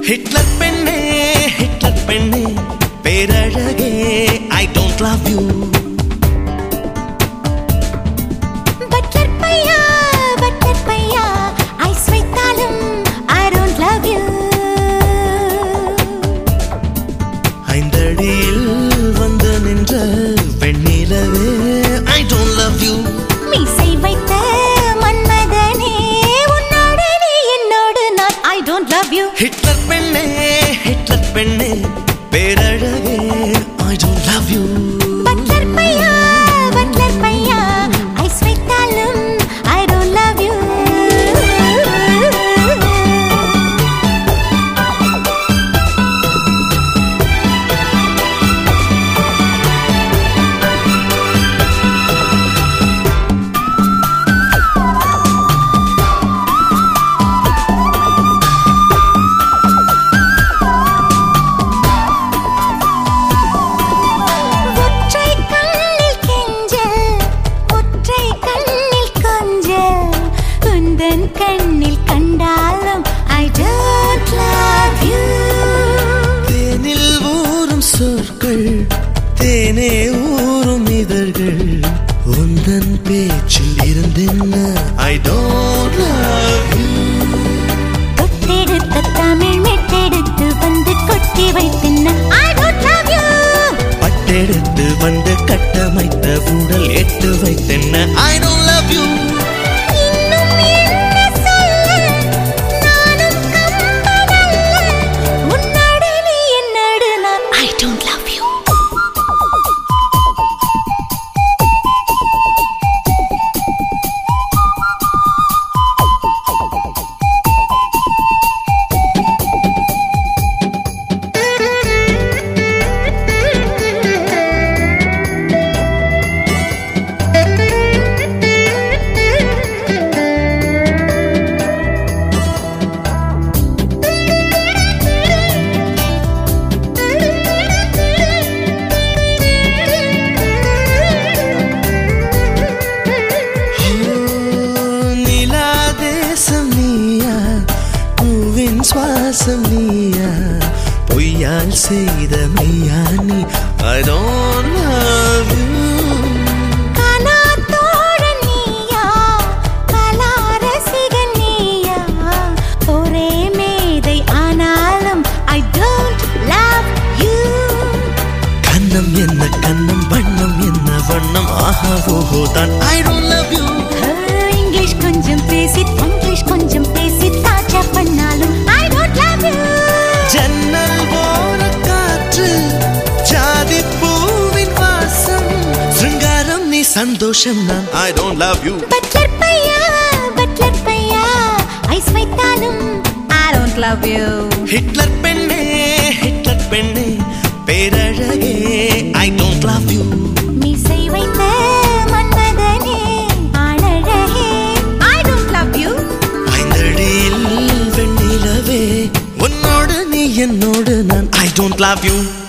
Hitler பெண்ணே Hitler பெண்ணே பேரழகே I don't love you butler பையா பட்லர் பையா ஐஸ் வைத்தாலும் ஐ டோன்ட் லவ் யூ ஐந்தடியில் வந்து நின்ற பெண்ணிலவே ஐ டோன்ட் லவ் யூ மீசை வைத்த மன்மதனே உன்னோடு நீ என்னோடு நான் I don't love you Hitler பெண்ணே ஹிட்லர் பெண்ணே பேரழகே I don't love you butler பையா பட்லர் பையா ஐஸ் வைத்தாலும் ஐ டோன்ட் லவ் யூ ஒற்றை கண்ணில் கெஞ்சல் ஒற்றை கண்ணில் கொஞ்சல் உந்தன் கண்ணில் கண்டாலும் ஐ டோன்ட் லவ் யூ தேனில் ஊறும் சொற்கள் தேனே ஊறும் இதழ்கள் உந்தன் பேச்சில் இருந்தென்ன ஐ டோன்ட் லவ் யூ தொட்டெடுத்த தமிழ் மெட்டெடுத்து வந்து கொட்டி வைத்தின்ன ஐ டோன்ட் லவ் யூ பட்டெடுத்து வந்து கட்டமைத்த உடல் எட்டு வைத்தென்ன ஐ டோன்ட் லவ் யூ இன்னும் என்ன சொல்ல நானும் கம்பனல்ல உன்னோடு நீ என்னோடு நான் ஐ டோன்ட் லவ் யூ நிலா தேசம் நீயா பூவின் சுவாசம் நீயா பொய்யால் செய்த மெய்யா நீ ஐ டோன்ட் லவ் யூ கனா தோழன் நீயா கலா ரசிகன் நீயா ஒரே மேதை ஆனாலும் ஐ டோன்ட் லவ் யூ கண்ணம் என்ன கண்ணம் வண்ணம் என்ன வண்ணம் ஆஹா ஓஹோ தான் I don't love you English கொஞ்சம் பேசி இங்கிலீஷ் கொஞ்சம் பேசி தாச்சா பண்ணாலும் ஐ டோன்ட் லவ் யூ ஜன்னல் போன காற்று ஜாதி பூவின் வாசம் சிருங்காரம் நீ சந்தோஷம் நான் I don't love you butler பையா பட்லர் பையா ஐஸ் வைத்தாலும் I don't love you Hitler பெண்ணே ஹிட்லர் பெண்ணே பேரழகே ஐ டோன்ட் லவ் யூ மீசை வைத்த மன்மதனே ஆனழகே ஐ டோன்ட் லவ் யூ ஐந்தடியில் வெண்ணிலவே உன்னோடு நீ என்னோடு நான் ஐ டோன்ட் லவ் யூ